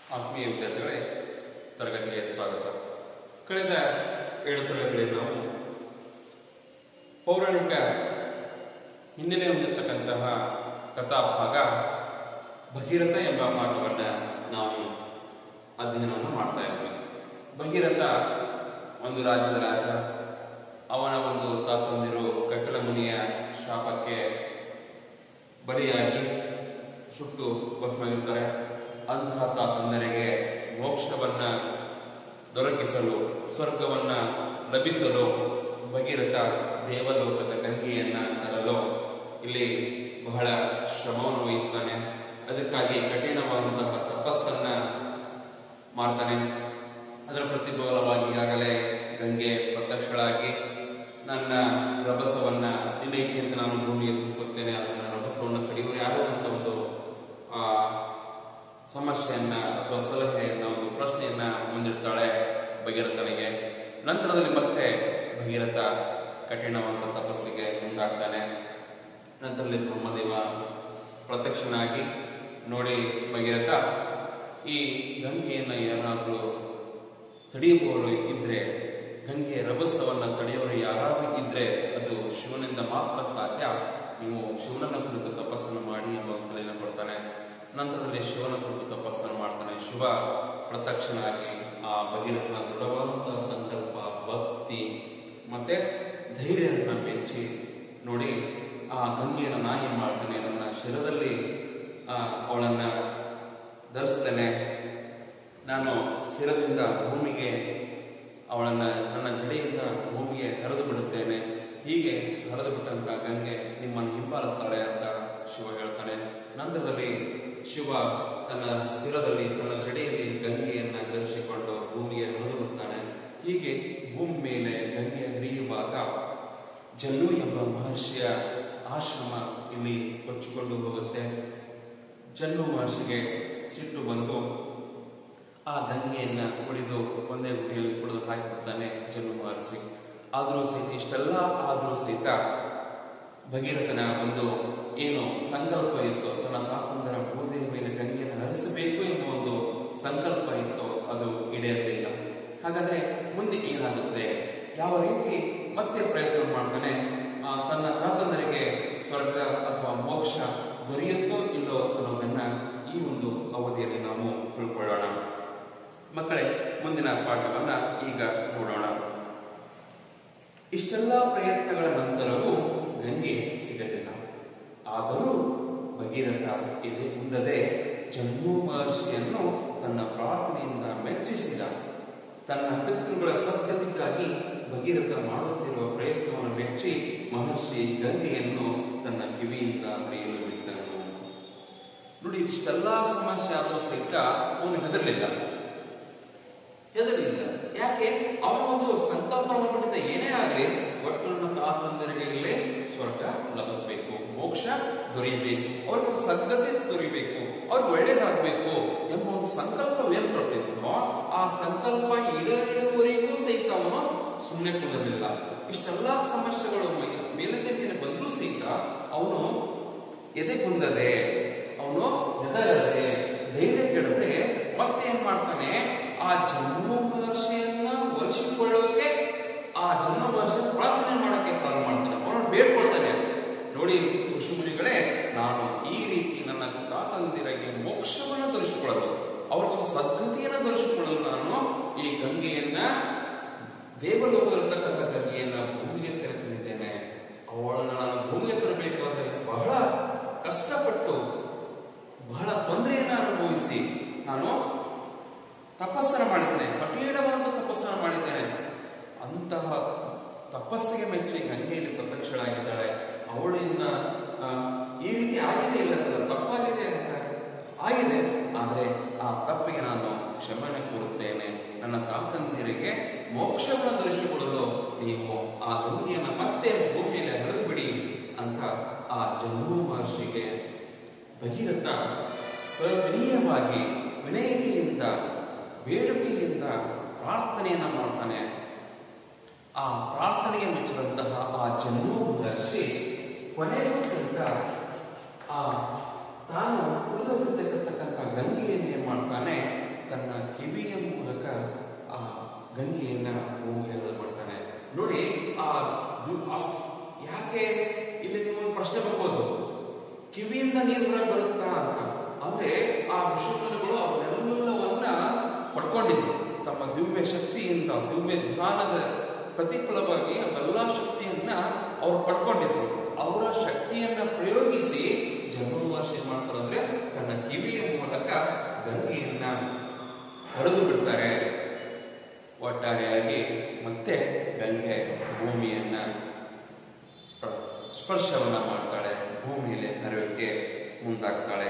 ಆತ್ಮೀಯ ವಿದ್ಯಾರ್ಥಿಗಳೇ ತರಗತಿಗೆ ಸ್ವಾಗತ ಕಳೆದ ಏಳು ತರಗತಿಗಳಲ್ಲಿ ನಾವು ಪೌರಾಣಿಕ ಹಿನ್ನೆಲೆ ಹೊಂದಿರತಕ್ಕಂತಹ ಕಥಾಭಾಗ ಭಗೀರಥ ಎಂಬ ಪಾಠವನ್ನು ನಾವು ಅಧ್ಯಯನವನ್ನು ಮಾಡ್ತಾ ಇದ್ವಿ ಭಗೀರಥ ಒಂದು ರಾಜ್ಯದ ರಾಜ ಅವನ ಒಂದು ತಾತಂದಿರು ಕಪಿಲ ಮುನಿಯ ಶಾಪಕ್ಕೆ ಬಲಿಯಾಗಿ ಸುಟ್ಟು ಭಸ್ಮಗಿರ್ತಾರೆ ಅಂತಹ ತಾತಂದರಿಗೆ ಮೋಕ್ಷವನ್ನ ದೊರಕಿಸಲು ಸ್ವರ್ಗವನ್ನ ಲಭಿಸಲು ಭಗೀರಥ ದೇವಲೋಕದ ಗಂಗೆಯನ್ನ ತರಲು ಇಲ್ಲಿ ಬಹಳ ಶ್ರಮವನ್ನು ವಹಿಸ್ತಾನೆ ಅದಕ್ಕಾಗಿ ಕಠಿಣವಾದಂತಹ ತಪಸ್ಸನ್ನ ಮಾಡ್ತಾನೆ ಅದರ ಪ್ರತಿಫಲವಾಗಿ ಈಗಾಗಲೇ ಗಂಗೆ ಪ್ರತ್ಯಕ್ಷಳಾಗಿ ನನ್ನ ರಭಸವನ್ನ ನಿನ್ನ ಇಚ್ಛೆಯಿಂದ ನಾನು ಭೂಮಿಯಲ್ಲಿ ಹುಡುಕುತ್ತೇನೆ ಅದನ್ನ ರಭಸವನ್ನು ಕಡಿಯುವರು ಯಾರು ಅಂತ ಒಂದು ಆ ಸಮಸ್ಯೆಯನ್ನ ಅಥವಾ ಸಲಹೆಯನ್ನ ಒಂದು ಪ್ರಶ್ನೆಯನ್ನ ಮುಂದಿಡ್ತಾಳೆ ಭಗೀರಥನಿಗೆ ನಂತರದಲ್ಲಿ ಮತ್ತೆ ಭಗೀರಥ ಕಠಿಣವಾದ ತಪಸ್ಸಿಗೆ ಮುಂದಾಗ್ತಾನೆ ನಂತರದಲ್ಲಿ ಬ್ರಹ್ಮದೇವ ಪ್ರತ್ಯಕ್ಷನಾಗಿ ನೋಡಿ ಭಗೀರಥ ಈ ಗಂಗೆಯನ್ನ ಏನಾದರೂ ತಡೆಯುವವರು ಇದ್ರೆ ಗಂಗೆಯ ರಭಸವನ್ನ ತಡೆಯುವವರು ಯಾರಾದ್ರೂ ಇದ್ರೆ ಅದು ಶಿವನಿಂದ ಮಾತ್ರ ಸಾಧ್ಯ ನೀವು ಶಿವನನ್ನ ಕುರಿತು ತಪಸ್ಸನ್ನು ಮಾಡಿ ಎಂಬ ಒಂದು ಸಲಹೆಯನ್ನು ಕೊಡ್ತಾನೆ ನಂತರದಲ್ಲಿ ಶಿವನ ಕುರಿತು ತಪಸ್ಸನ್ನು ಮಾಡ್ತಾನೆ ಶಿವ ಪ್ರತ್ಯಕ್ಷನಾಗಿ ಆ ಭಗೀರಥನ ದೃಢವಾದಂತಹ ಸಂಕಲ್ಪ ಭಕ್ತಿ ಮತ್ತೆ ಧೈರ್ಯವನ್ನು ಮೆಚ್ಚಿ ನೋಡಿ ಆ ಗಂಗೆಯನ್ನು ನಾ ಏನ್ ಮಾಡ್ತಾನೆ ನನ್ನ ಶಿರದಲ್ಲಿ ಆ ಅವಳನ್ನ ಧರಿಸ್ತೇನೆ ನಾನು ಶಿರದಿಂದ ಭೂಮಿಗೆ ಅವಳನ್ನ ನನ್ನ ಜಡೆಯಿಂದ ಭೂಮಿಗೆ ಹರಿದು ಬಿಡುತ್ತೇನೆ ಹೀಗೆ ಹರಿದು ಬಿಟ್ಟಂತ ಗಂಗೆ ನಿಮ್ಮನ್ನು ಹಿಂಬಾಲಿಸ್ತಾಳೆ ಅಂತ ಶಿವ ಹೇಳ್ತಾನೆ ನಂತರದಲ್ಲಿ ಶಿವ ತನ್ನ ಶಿರದಲ್ಲಿ ತನ್ನ ಜಡೆಯಲ್ಲಿ ಗಂಗೆಯನ್ನ ಧರಿಸಿಕೊಂಡು ಭೂಮಿಗೆ ಹರಿದು ಬಿಡ್ತಾನೆ ಹೀಗೆ ಭೂಮಿ ಮೇಲೆ ಗಂಗೆ ಹರಿಯುವಾಗ ಜಲ್ಲು ಎಂಬ ಮಹರ್ಷಿಯ ಆಶ್ರಮ ಇಲ್ಲಿ ಕೊಚ್ಚಿಕೊಂಡು ಹೋಗುತ್ತೆ ಜಲ್ಲು ಮಹರ್ಷಿಗೆ ಸಿಟ್ಟು ಬಂದು ಆ ಗಂಗೆಯನ್ನ ಕುಡಿದು ಒಂದೇ ಗುಡಿಯಲ್ಲಿ ಕುಡಿದು ಹಾಕಿಬಿಡ್ತಾನೆ ಜಲ್ಲು ಮಹರ್ಷಿ ಆದರೂ ಸಹಿತ ಇಷ್ಟೆಲ್ಲ ಆದರೂ ಸಹಿತ ಭಗೀರಥನ ಒಂದು ಏನು ಸಂಕಲ್ಪ ಇತ್ತು ತನ್ನ ತಾತಂದರ ಬೂದೆಯ ಮೇಲೆ ಗಂಗೆಯನ್ನು ಹರಿಸಬೇಕು ಎಂಬ ಒಂದು ಸಂಕಲ್ಪ ಇತ್ತು ಅದು ಈಡೇರಲಿಲ್ಲ ಹಾಗಾದ್ರೆ ಮುಂದೆ ಏನಾಗುತ್ತೆ ಯಾವ ರೀತಿ ಮತ್ತೆ ಪ್ರಯತ್ನ ಮಾಡ್ತಾನೆ ಆ, ತನ್ನ ತಾತಂದರಿಗೆ ಸ್ವರ್ಗ ಅಥವಾ ಮೋಕ್ಷ ದೊರೆಯುತ್ತೋ ಇಲ್ಲೋ ಅನ್ನೋದನ್ನ ಈ ಒಂದು ಅವಧಿಯಲ್ಲಿ ನಾವು ತಿಳ್ಕೊಳ್ಳೋಣ ಮಕ್ಕಳೇ ಮುಂದಿನ ಪಾಠವನ್ನ ಈಗ ನೋಡೋಣ ಇಷ್ಟೆಲ್ಲ ಪ್ರಯತ್ನಗಳ ನಂತರವೂ ಗಂಗೆ ಸಿಗಲಿಲ್ಲ ಆದರೂ ಭಗೀರಥ ಎದೆ ಮುಂದದೆ ಜಂಬೂ ಮಹರ್ಷಿಯನ್ನು ತನ್ನ ಪ್ರಾರ್ಥನೆಯಿಂದ ಮೆಚ್ಚಿಸಿದ ತನ್ನ ಪಿತೃಗಳ ಸದ್ಗತಿಗಾಗಿ ಭಗೀರಥ ಮಾಡುತ್ತಿರುವ ಪ್ರಯತ್ನವನ್ನು ಮೆಚ್ಚಿ ಮಹರ್ಷಿ ಗಂಗೆಯನ್ನು ತನ್ನ ಕಿವಿಯಿಂದ ಹರಿಯಲು ಬಿಟ್ಟನು ನೋಡಿ ಇಷ್ಟೆಲ್ಲ ಸಮಸ್ಯೆ ಆದರೂ ಸಹಿತ ಅವನು ಹೆದರಲಿಲ್ಲ ಹೆದರಲಿಲ್ಲ ಯಾಕೆ ಅವನ ಒಂದು ಸಂಕಲ್ಪವನ್ನು ಮಾಡಿದ ಏನೇ ಆಗಲಿ ಒಟ್ಟು ನನ್ನ ತಾತಂದರಿಗೆ ಇಲ್ಲೇ ಸ್ವರ್ಗ ಲಭಿಸಬೇಕು ಮೋಕ್ಷ ದೊರೆಯಬೇಕು ಅವ್ರಿಗೆ ಸದ್ಗತಿ ದೊರೆಯಬೇಕು ಅವ್ರಿಗೆ ಒಳ್ಳೇದಾಗಬೇಕು ಎಂಬ ಒಂದು ಸಂಕಲ್ಪವೇನು ಕೊಟ್ಟಿದ್ನೋ ಆ ಸಂಕಲ್ಪ ಈಡೇರುವವರೆಗೂ ಸಹಿತ ಅವನು ಸುಮ್ಮನೆ ಕುಂದಿರಲಿಲ್ಲ ಇಷ್ಟೆಲ್ಲ ಸಮಸ್ಯೆಗಳು ಮೈ- ಮೇಲಿಂದ ಮೇಲೆ ಬಂದರೂ ಸಹಿತ ಅವನು ಎದೆ ಕುಂದದೆ ಅವನು ಹೆದರದೆ ಧೈರ್ಯ ಕೆಡದೆ ಮತ್ತೆ ಏನ್ ಮಾಡ್ತಾನೆ ಆ ಜನ್ಮ ಮಹರ್ಷಿಯನ್ನ ಒಲಿಸಿಕೊಳ್ಳೋಕೆ ಆ ಜನ್ಮ ಮಹರ್ಷಿ ಪ್ರಾರ್ಥನೆ ಮಾಡಕ್ಕೆ ಪ್ರಾರಂಭ ಮಾಡ್ತಾನೆ ಅವನು ಬೇಡ್ಕೊಳ್ತಾನೆ ನೋಡಿ ಋಷಿಮುನಿಗಳೇ ನಾನು ಈ ರೀತಿ ನನ್ನ ತಾತಂದಿರಿಗೆ ಮೋಕ್ಷವನ್ನು ದೊರಕಿಸಿಕೊಳ್ಳಲು ಅವ್ರಿಗೊಂದು ಸದ್ಗತಿಯನ್ನು ದೊರಕಿಸಿಕೊಳ್ಳಲು ನಾನು ಈ ಗಂಗೆಯನ್ನ ದೇವಲೋಕದಲ್ಲಿರ್ತಕ್ಕಂಥ ಗಂಗೆಯನ್ನ ಭೂಮಿಗೆ ಕರೆತಂದಿದ್ದೇನೆ ಅವಳನ್ನು ನಾನು ಭೂಮಿಗೆ ತರಬೇಕಾದ್ರೆ ಬಹಳ ಕಷ್ಟಪಟ್ಟು ಬಹಳ ತೊಂದರೆಯನ್ನು ಅನುಭವಿಸಿ ನಾನು ತಪಸ್ಸನ್ನು ಮಾಡಿದ್ದೇನೆ ಕಠಿಣವಾದ ತಪಸ್ಸನ್ನು ಮಾಡಿದ್ದೇನೆ ಅಂತಹ ತಪಸ್ಸಿಗೆ ಮೆಚ್ಚಿ ಗಂಗೆಯಲ್ಲಿ ಪ್ರತ್ಯಕ್ಷಳಾಗಿದ್ದಾಳೆ ಅವಳಿಂದ ಆ, ಈ ರೀತಿ ಆಗಿದೆ ಇಲ್ಲ ಅಂತಲ್ಲ, ತಪ್ಪಾಗಿದೆ ಅಂತ ಆಗಿದೆ ಆದರೆ ಆ ತಪ್ಪಿಗೆ ನಾನು ಕ್ಷಮೆ ಕೋರುತ್ತೇನೆ ನನ್ನ ತಾತಂದಿರಿಗೆ ಮೋಕ್ಷವನ್ನು ದೊರಕಿಸಿಕೊಳ್ಳಲು ನೀವು ಆ ಗಂಗೆಯನ್ನು ಮತ್ತೆ ಭೂಮಿಯಲ್ಲಿ ಹರಿದು ಬಿಡಿ ಅಂತ ಆ ಜಮ್ಮು ಮಹರ್ಷಿಗೆ ಭಗೀರಥ ಸವಿನಯವಾಗಿ ವಿನಯತೆಯಿಂದ ಬೇಡಿಕೆಯಿಂದ ಪ್ರಾರ್ಥನೆಯನ್ನ ಮಾಡ್ತಾನೆ ಆ ಪ್ರಾರ್ಥನೆಗೆ ಮೆಚ್ಚಿದಂತಹ ಆ ಜಮ್ಮು ಮಹರ್ಷಿ ಕೊನೆಗೂ ಸಹಿತ ಆ ತಾನು ಉಳಿದಿರ್ತಕ್ಕಂಥ ಗಂಗೆಯನ್ನು ಏನ್ ಮಾಡ್ತಾನೆ ತನ್ನ ಕಿವಿಯ ಮೂಲಕ ಆ ಗಂಗೆಯನ್ನ ಭೂಮಿಗೆ ಮಾಡ್ತಾನೆ ನೋಡಿ ಆ ದು- ಅಸ್- ಯಾಕೆ ಇಲ್ಲಿ ನಿಮ್ಮೊಂದು ಪ್ರಶ್ನೆ ಬರ್ಬೋದು ಕಿವಿಯಿಂದ ನೀರು ಹೊರಗೆ ಬರುತ್ತಾ ಅಂತ ಅಂದ್ರೆ ಆ ಋಷಿಮುನಿಗಳು ಅವನ್ನೆಲ್ಲವನ್ನ ಪಡ್ಕೊಂಡಿದ್ರು ತಮ್ಮ ದಿವ್ಯ ಶಕ್ತಿಯಿಂದ ದಿವ್ಯ ಧ್ಯಾನದ ಪ್ರತಿಫಲವಾಗಿ ಅವೆಲ್ಲ ಶಕ್ತಿಯನ್ನ ಅವ್ರು ಪಡ್ಕೊಂಡಿದ್ರು ಅವರ ಶಕ್ತಿಯನ್ನ ಪ್ರಯೋಗಿಸಿ ಜನ್ಮವಾಸಿ ಏನ್ ಮಾಡ್ತಾರೆ ಅಂದ್ರೆ ತನ್ನ ಕಿವಿಯ ಮೂಲಕ ಗಂಗೆಯನ್ನ ಹರಿದು ಬಿಡ್ತಾರೆ ಒಟ್ಟಾರೆಯಾಗಿ ಮತ್ತೆ ಗಂಗೆ ಭೂಮಿಯನ್ನ ಪ್ರ- ಸ್ಪರ್ಶವನ್ನ ಮಾಡ್ತಾಳೆ ಭೂಮಿಯಲ್ಲಿ ಹರಿಯೋಕ್ಕೆ ಮುಂದಾಗ್ತಾಳೆ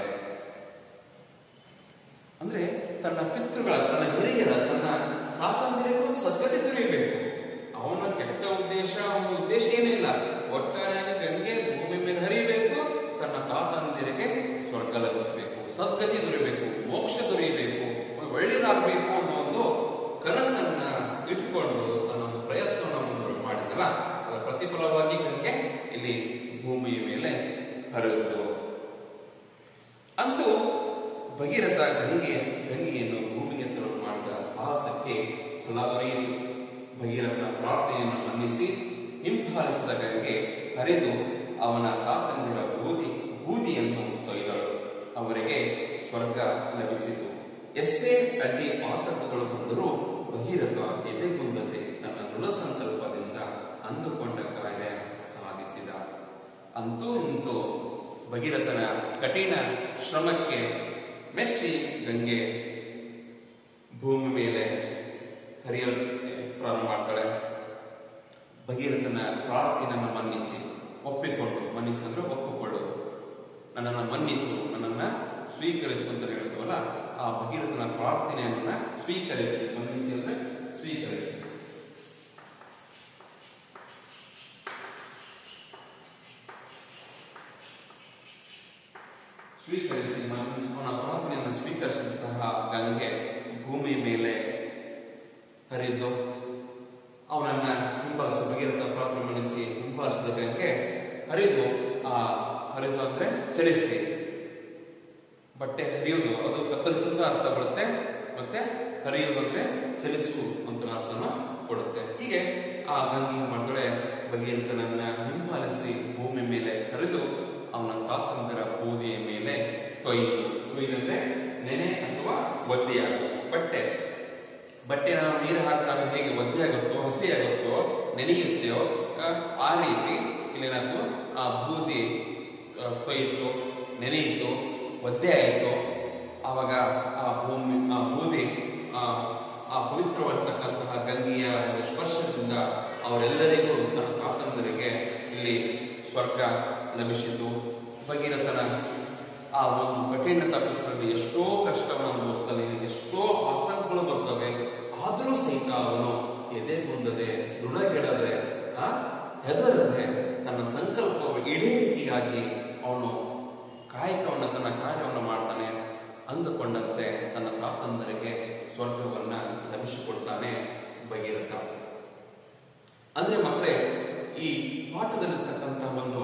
ಅಂದ್ರೆ ತನ್ನ ಪಿತೃಗಳ ತನ್ನ ಹಿರಿಯರ ತನ್ನ ತಾತಂದಿರಿಗೂ ಸದ್ಗತಿ ತಿಳಿಯಬೇಕು ಅವನ ಕೆಟ್ಟ ಉದ್ದೇಶ ಅವನ ಉದ್ದೇಶ ಏನಿಲ್ಲ ಒಟ್ಟಾರೆಯಾಗಿ ಗಂಗೆ ಭೂಮಿ ಮೇಲೆ ಹರಿಯಬೇಕು ತನ್ನ ತಾತಂದಿರಿಗೆ ಸ್ವರ್ಗ ಲಭಿಸಬೇಕು ಸದ್ಗತಿ ದೊರೆಯಬೇಕು ಮೋಕ್ಷ ದೊರೆಯಬೇಕು ಒಳ್ಳೆಯದಾಗಬೇಕು ಅನ್ನೋ ಒಂದು ಕನಸನ್ನ ಇಟ್ಕೊಂಡು ತನ್ನ ಒಂದು ಪ್ರಯತ್ನವನ್ನು ಮಾಡಿದಲ್ಲ ಅದರ ಪ್ರತಿಫಲವಾಗಿ ಗಂಗೆ ಇಲ್ಲಿ ಭೂಮಿಯ ಮೇಲೆ ಹರಿದು ಅಂತೂ ಭಗೀರಥ ಗಂಗೆ ಗಂಗೆಯನ್ನು ಭೂಮಿಗೆ ತರಲು ಮಾಡಿದ ಸಾಹಸಕ್ಕೆ ಫಲ ದೊರೆಯಿತು ಭಗೀರಥನ ಪ್ರಾರ್ಥನೆಯನ್ನು ಮನ್ನಿಸಿ ಹಿಂಫಾಲಿಸಿದ ಗಂಗೆ ಹರಿದು ಅವನ ತಾತಂದಿರ ಬೂದಿ ಬೂದಿಯನ್ನು ತೊಯ್ದಳು ಅವರಿಗೆ ಸ್ವರ್ಗ ಲಭಿಸಿತು ಎಷ್ಟೇ ಅಡ್ಡಿ ಆತಂಕಗಳು ಬಂದರೂ ಭಗೀರಥ ಎದೆಗುಂದದೆ ತನ್ನ ದೃಢ ಸಂಕಲ್ಪದಿಂದ ಅಂದುಕೊಂಡ ಕಾರ್ಯ ಸಾಧಿಸಿದ ಅಂತೂ ಇಂತೂ ಭಗೀರಥನ ಕಠಿಣ ಶ್ರಮಕ್ಕೆ ಮೆಚ್ಚಿ ಗಂಗೆ ಭೂಮಿ ಮೇಲೆ ಹರಿಯಲು ಪ್ರಾರಂಭ ಮಾಡ್ತಾಳೆ ಭಗೀರಥನ ಪ್ರಾರ್ಥನೆಯನ್ನು ಮನ್ನಿಸಿ ಒಪ್ಪಿಕೊಂಡು ಮನ್ನಿಸಿ ಅಂದ್ರೆ ಒಪ್ಪಿಕೊಳ್ಳೋದು ನನ್ನನ್ನು ಮನ್ನಿಸು ನನ್ನನ್ನು ಸ್ವೀಕರಿಸು ಅಂತ ಹೇಳ್ತೀವಲ್ಲ ಆ ಭಗೀರಥನ ಪ್ರಾರ್ಥನೆಯನ್ನ ಸ್ವೀಕರಿಸಿ ಮನ್ನಿಸಿ ಅಂದ್ರೆ ಸ್ವೀಕರಿಸಿ ಸ್ವೀಕರಿಸಿ ಮನ್- ಅವನ ಪ್ರಾರ್ಥನೆಯನ್ನು ಸ್ವೀಕರಿಸಿದಂತಹ ಗಂಗೆ ಭೂಮಿ ಮೇಲೆ ಹರಿದು ಅವನನ್ನ ಹಿಂಬಾಲಿಸಿದ ಭಗೀರಥ ಪ್ರಾರ್ಥನೆ ಮನಸ್ಸಿ ಹಿಂಬಾಲಿಸಿದ ಗಂಗೆ ಹರಿದು ಆ ಹರಿದು ಅಂದ್ರೆ ಚಲಿಸಿ ಬಟ್ಟೆ ಹರಿಯುವುದು ಅದು ಕತ್ತರಿಸುತ್ತ ಅರ್ಥ ಬರುತ್ತೆ ಮತ್ತೆ ಹರಿಯುವುದು ಅಂದ್ರೆ ಚಲಿಸು ಅಂತ ಅರ್ಥನ ಕೊಡುತ್ತೆ ಹೀಗೆ ಆ ಗಂಗೆ ಏನ್ ಮಾಡ್ತಾಳೆ ಭಗೀರಥನನ್ನ ಹಿಂಬಾಲಿಸಿ ಭೂಮಿ ಮೇಲೆ ಹರಿದು ಅವನ ತಾತಂದರ ಬೂದಿಯ ಮೇಲೆ ತೊಯ್ದು ತೊಯ್ದಂದ್ರೆ ನೆನೆ ಅಥವಾ ಒದ್ದೆಯಾಗು ಬಟ್ಟೆ ಬಟ್ಟೆ ನಾವು ನೀರು ಹಾಕಿದಾಗ ಹೇಗೆ ಒದ್ದೆ ಆಗುತ್ತೋ ಹಸಿ ಆಗುತ್ತೋ ನೆನೆಯುತ್ತೆಯೋ ಆ, ಆ ರೀತಿ ಇಲ್ಲೇನಾಯ್ತು ಆ ಬೂದಿ ಆ, ತೊಯ್ಯಿತು ನೆನೆಯಿತು ಒದ್ದೆ ಆಯಿತು ಆವಾಗ ಆ ಭೂಮಿ ಆ ಬೂದಿ ಆ ಆ ಪವಿತ್ರವಾಗಿರ್ತಕ್ಕಂತಹ ಗಂಗೆಯ ಒಂದು ಸ್ಪರ್ಶದಿಂದ ಅವರೆಲ್ಲರಿಗೂ ತನ್ನ ತಾತಂದರಿಗೆ ಇಲ್ಲಿ ಸ್ವರ್ಗ ಲಭಿಸಿತು ಭಗೀರಥನ ಆ ಒಂದು ಕಠಿಣ ತಪ್ಪಿಸಿದಲ್ಲಿ ಎಷ್ಟೋ ಕಷ್ಟವನ್ನು ಅನುಭವಿಸ್ತಾನೆ ಎಷ್ಟೋ ಆತಂಕಗಳು ಬರ್ತವೆ ಆದರೂ ಸಹಿತ ಅವನು ಎದೆಗುಂದದೆ ದೃಢಗೆಡದೆ ಆ ಹೆದರದೆ ತನ್ನ ಸಂಕಲ್ಪ ಈಡೇರಿಕೆಗಾಗಿ ಅವನು ಕಾಯಕವನ್ನು ತನ್ನ ಕಾರ್ಯವನ್ನು ಮಾಡ್ತಾನೆ ಅಂದುಕೊಂಡಂತೆ ತನ್ನ ತಾತಂದರಿಗೆ ಸ್ವರ್ಗವನ್ನ ಲಭಿಸಿಕೊಡ್ತಾನೆ ಭಗೀರಥ ಅಂದ್ರೆ ಮಕ್ಕಳೇ ಈ ಪಾಠದಲ್ಲಿರ್ತಕ್ಕಂತಹ ಒಂದು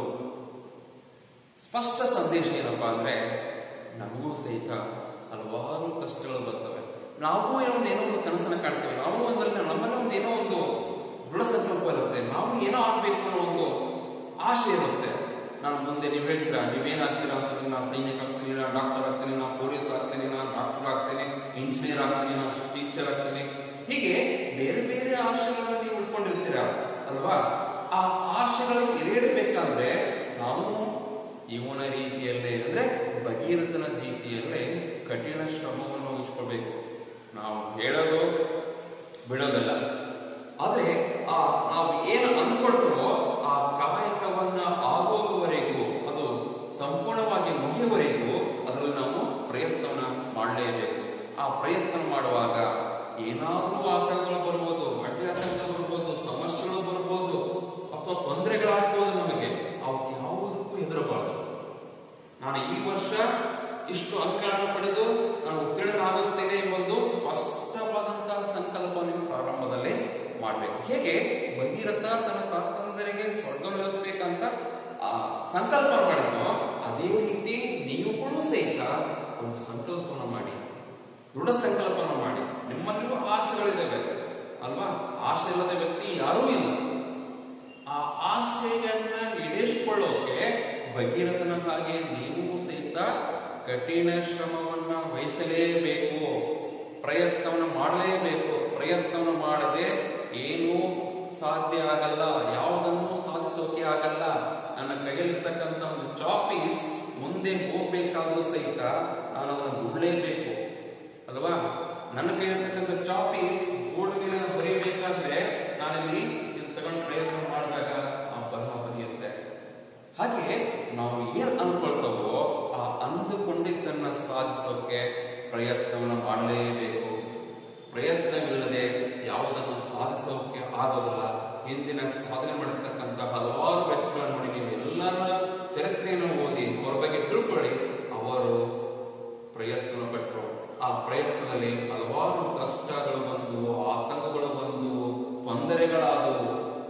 ಸ್ಪಷ್ಟ ಸಂದೇಶ ಏನಪ್ಪಾ ಅಂದ್ರೆ ನಮಗೂ ಸಹಿತ ಹಲವಾರು ಕಷ್ಟಗಳು ಬರ್ತವೆ ನಾವು ಏನೋ ಒಂದು ಏನೋ ಒಂದು ಕನಸನ್ನ ಕಾಣ್ತೇವೆ ನಾವು ಒಂದಲ್ಲ ನಮ್ಮಲ್ಲಿ ಒಂದು ಏನೋ ಒಂದು ದೃಢ ಸಂಕಲ್ಪ ಇರುತ್ತೆ ನಾವು ಏನೋ ಆಗ್ಬೇಕು ಅನ್ನೋ ಒಂದು ಆಸೆ ಇರುತ್ತೆ ನಾನು ಮುಂದೆ ನೀವು ಹೇಳ್ತೀರಾ ನೀವೇನಾಗ್ತೀರಾ ಅಂತ ನಾ ಸೈನಿಕ ಆಗ್ತೀನಿ ನಾ ಡಾಕ್ಟರ್ ಆಗ್ತೀನಿ ನಾ ಪೊಲೀಸ್ ಆಗ್ತೀನಿ ನಾ ಡಾಕ್ಟರ್ ಆಗ್ತೇನೆ ಇಂಜಿನಿಯರ್ ಆಗ್ತೀನಿ ನಾ ಟೀಚರ್ ಆಗ್ತೀನಿ ಹೀಗೆ ಬೇರೆ ಬೇರೆ ಆಶೆಗಳನ್ನು ನೀವು ಉಳ್ಕೊಂಡಿರ್ತೀರಾ ಅಲ್ವಾ ಆ ಆಶೆಗಳು ಈಡೇರಬೇಕಾದ್ರೆ ನಾವು ಇವನ ರೀತಿಯಲ್ಲೇ ಅಂದ್ರೆ ಭಗೀರಥನ ರೀತಿಯಲ್ಲೇ ಕಠಿಣ ಶ್ರಮವನ್ನು ವಹಿಸ್ಕೊಳ್ಬೇಕು ನಾವು ಹೇಳೋದು ಬಿಡೋದಲ್ಲ ಆದ್ರೆ ಆ ನಾವು ಏನು ಅಂದ್ಕೊಳ್ತೀವೋ ಆ ಕಾಯಕವನ್ನ ಆಗೋಗುವವರೆಗೂ ಅದು ಸಂಪೂರ್ಣವಾಗಿ ಮುಗಿಯುವವರೆಗೂ ಅದರಲ್ಲಿ ನಾವು ಪ್ರಯತ್ನವನ್ನ ಮಾಡಲೇಬೇಕು ಆ ಪ್ರಯತ್ನ ಮಾಡುವಾಗ ಏನಾದರೂ ಆತಂಕಗಳು ಬರ್ಬೋದು ಅಡ್ಡಿ ಆತಂಕ ಬರ್ಬೋದು ಸಮಸ್ಯೆಗಳು ಬರ್ಬೋದು ಅಥವಾ ತೊಂದರೆಗಳಾಗ್ಬೋದು ನಮಗೆ ಅವಕ್ಕೆ ಯಾವುದಕ್ಕೂ ಹೆದರಬಾರದು ನಾನು ಈ ವರ್ಷ ಇಷ್ಟು ಅಂಕಗಳನ್ನು ಪಡೆದು ನಾನು ಉತ್ತೀರ್ಣನಾಗುತ್ತೇನೆ ಎಂಬುದು ಸ್ಪಷ್ಟವಾದಂತಹ ಸಂಕಲ್ಪವನ್ನು ಪ್ರಾರಂಭದಲ್ಲೇ ಮಾಡಬೇಕು ಹೇಗೆ ಭಗೀರಥ ತನ್ನ ತಾತಂದರಿಗೆ ಸ್ವರ್ಗ ವ್ಯವಸ್ಥೆಬೇಕಂತ ಆ ಸಂಕಲ್ಪ ಮಾಡಿದ್ನೋ ಅದೇ ರೀತಿ ನೀವುಗಳು ಸಹಿತ ಒಂದು ಸಂಕಲ್ಪವನ್ನು ಮಾಡಿ ದೃಢ ಸಂಕಲ್ಪನ ಮಾಡಿ ನಿಮ್ಮಲ್ಲಿಯೂ ಆಸೆಗಳಿದ್ದಾವೆ ಅಲ್ವಾ ಆಸೆ ಇಲ್ಲದ ವ್ಯಕ್ತಿ ಯಾರೂ ಇಲ್ಲ ಆ ಆಸೆಯನ್ನ ಈಡೇರಿಸಿಕೊಳ್ಳೋಕೆ ಭಗೀರಥನ ಹಾಗೆ ನೀವು ಸಹಿತ ಕಠಿಣ ಶ್ರಮವನ್ನ ವಹಿಸಲೇಬೇಕು ಪ್ರಯತ್ನವನ್ನು ಮಾಡಲೇಬೇಕು ಪ್ರಯತ್ನವನ್ನು ಮಾಡದೆ ಏನೂ ಸಾಧ್ಯ ಆಗಲ್ಲ ಯಾವುದನ್ನು ಸಾಧಿಸೋಕೆ ಆಗಲ್ಲ ನನ್ನ ಕೈಯಲ್ಲಿರ್ತಕ್ಕಂಥ ಒಂದು ಚಾಪೀಸ್ ಮುಂದೆ ಹೋಗ್ಬೇಕಾದ್ರೂ ಸಹಿತ ನಾನು ಅದನ್ನು ದುಡ್ಲೇಬೇಕು ಅಲ್ವಾ ನನ್ನ ಕೈಯಲ್ಲಿರ್ತಕ್ಕಂಥ ಚಾಪೀಸ್ ಬೋರ್ಡ್ ಮೇಲೆ ಬರೀಬೇಕಾದ್ರೆ ನಾನಿಲ್ಲಿ ಇದು ತಗೊಂಡು ಪ್ರಯತ್ನ ಮಾಡಿದಾಗ ಆ ಬರಹ ಬರೆಯುತ್ತೆ ಹಾಗೆ ನಾವು ಏನ್ ಅನ್ಕೊಳ್ತಾವೋ ಆ ಅಂದುಕೊಂಡಿದ್ದನ್ನ ಸಾಧಿಸೋಕೆ ಪ್ರಯತ್ನವನ್ನು ಮಾಡಲೇಬೇಕು ಪ್ರಯತ್ನವಿಲ್ಲದೆ ಯಾವುದನ್ನು ಸಾಧಿಸೋಕೆ ಆಗೋದಿಲ್ಲ ಹಿಂದಿನ ಸಾಧನೆ ಮಾಡಿರ್ತಕ್ಕಂಥ ಹಲವಾರು ವ್ಯಕ್ತಿಗಳ ನೋಡಿ ನೀವು ಎಲ್ಲರ ಚರಿತ್ರೆಯನ್ನು ಓದಿ ಅವರ ಬಗ್ಗೆ ತಿಳ್ಕೊಳ್ಳಿ ಅವರು ಪ್ರಯತ್ನ ಪಟ್ಟರು ಆ ಪ್ರಯತ್ನದಲ್ಲಿ ಹಲವಾರು ಕಷ್ಟಗಳು ಬಂದು ಆತಂಕಗಳು ಬಂದು ತೊಂದರೆಗಳಾದವು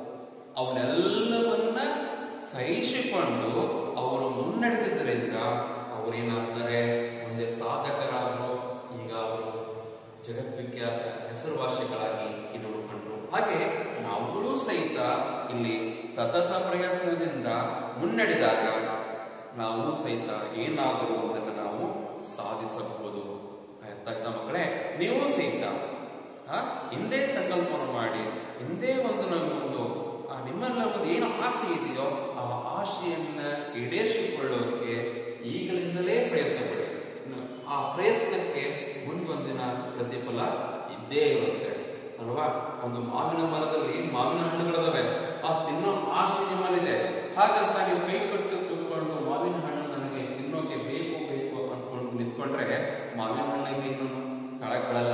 ಅವನ್ನೆಲ್ಲವನ್ನ ಸಹಿಸಿಕೊಂಡು ಅವರು ಮುನ್ನಡೆದಿದ್ದರಿಂದ ಅವರೇನಾಗ್ತಾರೆ ಮುಂದೆ ಸಾಧಕರಾದರು ಈಗ ಅವರು ಜಗದ್ವಿಖ್ಯಾತ ಹೆಸರುವಾಸಿಗಳಾಗಿ ಇನ್ನು ಕಂಡ್ರು ಹಾಗೆ ನಾವುಗಳು ಸಹಿತ ಇಲ್ಲಿ ಸತತ ಪ್ರಯತ್ನದಿಂದ ಮುನ್ನಡೆದಾಗ ನಾವು ಸಹಿತ ಏನಾದರೂ ಒಂದನ್ನು ನಾವು ಸಾಧಿಸಬಹುದು ಅರ್ಥ ಆಯ್ತಾ ಮಕ್ಕಳೇ ನೀವು ಸಹಿತ ಆ, ಹಿಂದೆ ಸಂಕಲ್ಪವನ್ನು ಮಾಡಿ ಹಿಂದೆ ಒಂದು ನಮ್ಮ ಒಂದು ಆ, ನಿಮ್ಮನ್ನ ಒಂದು ಏನು ಆಸೆ ಇದೆಯೋ ಆ ಆಸೆಯನ್ನ ಈಡೇರಿಸಿಕೊಳ್ಳೋಕೆ ಈಗಲಿಂದಲೇ ಪ್ರಯತ್ನ ಪಡಿ ಇನ್ನು ಆ ಪ್ರಯತ್ನಕ್ಕೆ ಮುಂದೊಂದಿನ ಪ್ರತಿಫಲ ಇದ್ದೇ ಇರುತ್ತೆ ಅಲ್ವಾ ಒಂದು ಮಾವಿನ ಮರದಲ್ಲಿ ಮಾವಿನ ಹಣ್ಣುಗಳಿದಾವೆ ಆ ತಿನ್ನೋ ಆಸೆ ನಿಮ್ಮಲ್ಲಿದೆ ಹಾಗಂತ ನೀವು ಕೈ ಕಟ್ಟು ಕೂತ್ಕೊಂಡು ಮಾವಿನ ಹಣ್ಣು ನನಗೆ ತಿನ್ನೋಕೆ ಬೇಕು ಬೇಕು ಅನ್ಕೊಂಡು ನಿಂತ್ಕೊಂಡ್ರೆ ಮಾವಿನ ಹಣ್ಣಿಗೆ ಇನ್ನು ತಳಕೊಳ್ಳಲ್ಲ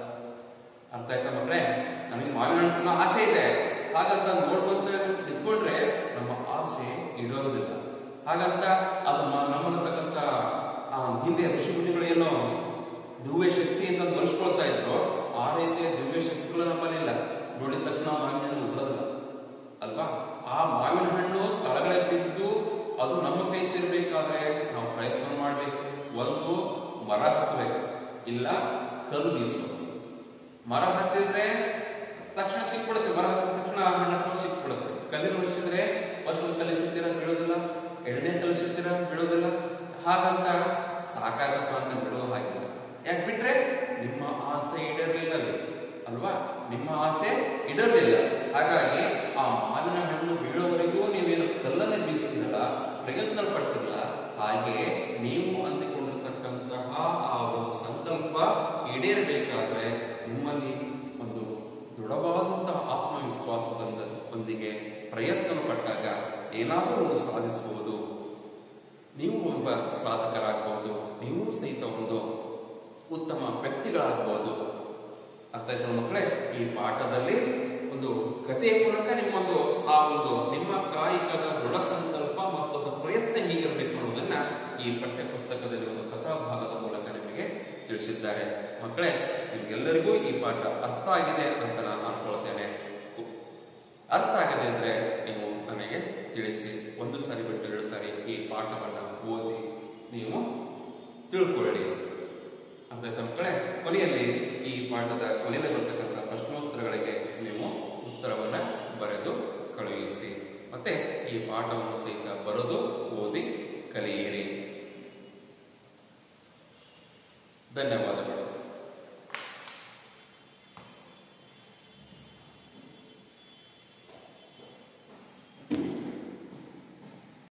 ಅರ್ಥ ಆಯ್ತಾ ಮಕ್ಕಳೇ ನನಗೆ ಮಾವಿನ ಹಣ್ಣು ತಿನ್ನೋ ಆಸೆ ಇದೆ ಹಾಗಂತ ನೋಡ್ಕೊಂತ ನಿಂತ್ಕೊಂಡ್ರೆ ನಮ್ಮ ಆಸೆ ಈಡೇರೋದಿಲ್ಲ ಹಾಗಂತ ಅದು ಮ- ನಮ್ಮಲ್ಲಿರ್ತಕ್ಕಂಥ ಆ ಹಿಂದೆ ಋಷಿ ಮುನಿಗಳು ಏನೋ ದಿವ್ಯ ಶಕ್ತಿ ಅಂತ ಮರೆಸ್ಕೊಳ್ತಾ ಇದ್ರು ಆ ರೀತಿಯ ದಿವ್ಯ ಶಕ್ತಿಗಳು ನಮ್ಮಲ್ಲಿಲ್ಲ ನೋಡಿದ ತಕ್ಷಣ ಮಾವಿನ ಹಣ್ಣು ಉಳಿದಲ್ಲ ಅಲ್ವಾ ಆ ಮಾವಿನ ಹಣ್ಣು ತಳಗಡೆ ಬಿದ್ದು ಅದು ನಮ್ಮ ಕೈ ಸೇರ್ಬೇಕಾದ್ರೆ ನಾವು ಪ್ರಯತ್ನ ಮಾಡ್ಬೇಕು ಒಂದು ಮರ ಹತ್ತಬೇಕು ಇಲ್ಲ ಕಲ್ಲು ಬೀಸಬೇಕು ಮರ ಹತ್ತಿದ್ರೆ ತಕ್ಷಣ ಸಿಕ್ಬಿಡುತ್ತೆ ಮರ ಹತ್ತಿದ ತಕ್ಷಣ ಆ ಹಣ್ಣು ಹತ್ರ ಸಿಕ್ಬಿಡುತ್ತೆ ಕಲ್ಲಿನ ಉಳಿಸಿದ್ರೆ ಫಸ್ಟ್ ಕಲ್ಲಿ ಸಿಗ್ತೀರ ಬೀಳೋದಿಲ್ಲ ಎರಡನೇ ಕಲ್ಲಿ ಸಿಗ್ತೀರ ಬೀಳೋದಿಲ್ಲ ಹಾಗಂತ ಸಾಕಾಗಪ್ಪ ಅಂತ ಬಿಡೋ ಹಾಗಿಲ್ಲ ಯಾಕೆ ಬಿಟ್ರೆ ನಿಮ್ಮ ಆಸೆ ಈಡೇರಲಿಲ್ಲ ಅಲ್ಲಿ ಅಲ್ವಾ ನಿಮ್ಮ ಆಸೆ ಇಡಲಿಲ್ಲ ಹಾಗಾಗಿ ಆ ಮಾವಿನ ಹಣ್ಣು ಬೀಳೋವರೆಗೂ ನೀವೇನು ಕಲ್ಲನ್ನೇ ಬೀಸ್ತೀರಲ್ಲ ಪ್ರಯತ್ನ ಪಡ್ತಿರಲ್ಲ ಹಾಗೆ ನೀವು ಅಂದುಕೊಂಡಿರ್ತಕ್ಕಂತಹ ಆ ಒಂದು ಸಂಕಲ್ಪ ಈಡೇರಬೇಕಾದ್ರೆ ನಿಮ್ಮಲ್ಲಿ ಒಂದು ದೃಢವಾದಂತಹ ಆತ್ಮವಿಶ್ವಾಸದಿಂದ ಒಂದಿಗೆ ಪ್ರಯತ್ನ ಪಟ್ಟಾಗ ಏನಾದರೂ ಒಂದು ಸಾಧಿಸಬಹುದು ನೀವು ಒಬ್ಬ ಸಾಧಕರಾಗಬಹುದು ನೀವು ಸಹಿತ ಒಂದು ಉತ್ತಮ ವ್ಯಕ್ತಿಗಳಾಗಬಹುದು ಅರ್ಥ ಆಯ್ತಾ ಮಕ್ಕಳೇ ಈ ಪಾಠದಲ್ಲಿ ಒಂದು ಕಥೆಯ ಮೂಲಕ ನಿಮ್ಮೊಂದು ಆ ಒಂದು ನಿಮ್ಮ ಕಾಯಿಕದ ದೃಢ ಸಂಕಲ್ಪ ಮತ್ತು ಅದರ ಪ್ರಯತ್ನ ಹೀಗಿರಬೇಕು ಅನ್ನೋದನ್ನ ಈ ಪಠ್ಯ ಪುಸ್ತಕದಲ್ಲಿ ಒಂದು ಕಥಾ ಭಾಗದ ಮೂಲಕ ನಿಮಗೆ ತಿಳಿಸಿದ್ದಾರೆ ಮಕ್ಕಳೇ ನಿಮ್ಗೆಲ್ಲರಿಗೂ ಈ ಪಾಠ ಅರ್ಥ ಆಗಿದೆ ಅಂತ ನಾನು ಅನ್ಕೊಳ್ತೇನೆ ಅರ್ಥ ಆಗಿದೆ ಅಂದ್ರೆ ನೀವು ನನಗೆ ತಿಳಿಸಿ ಒಂದು ಸಾರಿ ಬಿಟ್ಟು ಎರಡು ಸಾರಿ ಈ ಪಾಠವನ್ನ ಓದಿ ನೀವು ತಿಳ್ಕೊಳ್ಳಿ ಅಂತ ಮಕ್ಕಳೇ ಕೊನೆಯಲ್ಲಿ ಈ ಪಾಠದ ಕೊನೆಯಲ್ಲಿ ಬರ್ತಕ್ಕಂಥ ಪ್ರಶ್ನೋತ್ತರಗಳಿಗೆ ನೀವು ಉತ್ತರವನ್ನ ಬರೆದು ಕಳುಹಿಸಿ ಮತ್ತೆ ಈ ಪಾಠವನ್ನು ಸಹಿತ ಬರೆದು ಓದಿ ಕಲಿಯಿರಿ ಧನ್ಯವಾದಗಳು